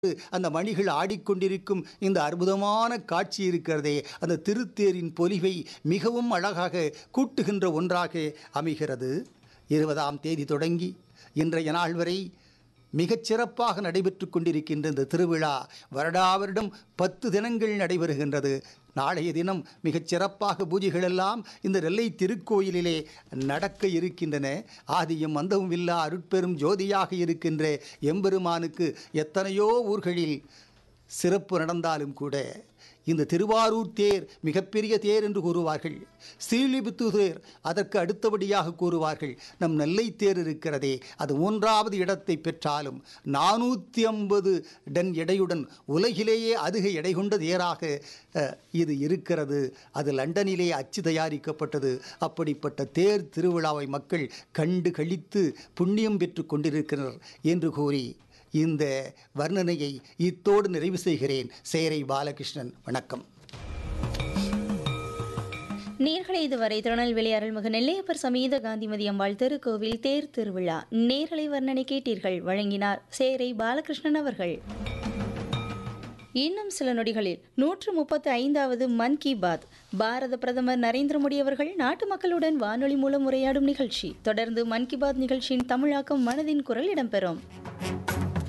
அந்த மணிகள் ஆடிக்கொண்டிருக்கும் இந்த அற்புதமான காட்சி இருக்கிறதே அந்த திருத்தேரின் பொலிவை மிகவும் அழகாக கூட்டுகின்ற ஒன்றாக அமைகிறது இருபதாம் தேதி தொடங்கி இன்றைய நாள் வரை மிகச் சிறப்பாக நடைபெற்று கொண்டிருக்கின்ற இந்த திருவிழா வருடா வருடம் பத்து தினங்கள் நடைபெறுகின்றது நாளைய தினம் மிகச் சிறப்பாக பூஜைகள் எல்லாம் இந்த நெல்லை திருக்கோயிலிலே நடக்க இருக்கின்றன ஆதியும் அந்தவும் இல்லா அருட்பெரும் ஜோதியாக இருக்கின்ற எம்பெருமானுக்கு எத்தனையோ ஊர்களில் சிறப்பு நடந்தாலும் கூட இந்த திருவாரூர் தேர் மிகப்பெரிய தேர் என்று கூறுவார்கள் ஸ்ரீலிபுத்தூர் தேர் அதற்கு அடுத்தபடியாக கூறுவார்கள் நம் நெல்லை தேர் இருக்கிறதே அது மூன்றாவது இடத்தை பெற்றாலும் நானூற்றி ஐம்பது டன் எடையுடன் உலகிலேயே அதிக எடை கொண்ட தேராக அஹ், இது இருக்கிறது அது லண்டனிலே அச்சு தயாரிக்கப்பட்டது அப்படிப்பட்ட தேர் திருவிழாவை மக்கள் கண்டு கழித்து புண்ணியம் பெற்று கொண்டிருக்கிறனர் என்று கூறி இந்த வர்ணனையை இத்தோடு நிறைவு செய்கிறேன் சேரை பாலகிருஷ்ணன் வணக்கம் நேர்களை இதுவரை திருநெல்வேலி அருள்மிகு நெல்லையப்பர் சமீத காந்திமதி அம்பாள் திருக்கோவில் தேர் திருவிழா நேர்களை வர்ணனை கேட்டீர்கள் வழங்கினார் சேரை பாலகிருஷ்ணன் அவர்கள் இன்னும் சில நொடிகளில் நூற்று முப்பத்து ஐந்தாவது மன் கி பாத் பாரத பிரதமர் நரேந்திர மோடி அவர்கள் நாட்டு மக்களுடன் வானொலி மூலம் உரையாடும் நிகழ்ச்சி தொடர்ந்து மன் கி பாத் நிகழ்ச்சியின் தமிழாக்கம் மனதின் குரல் இடம்பெறும்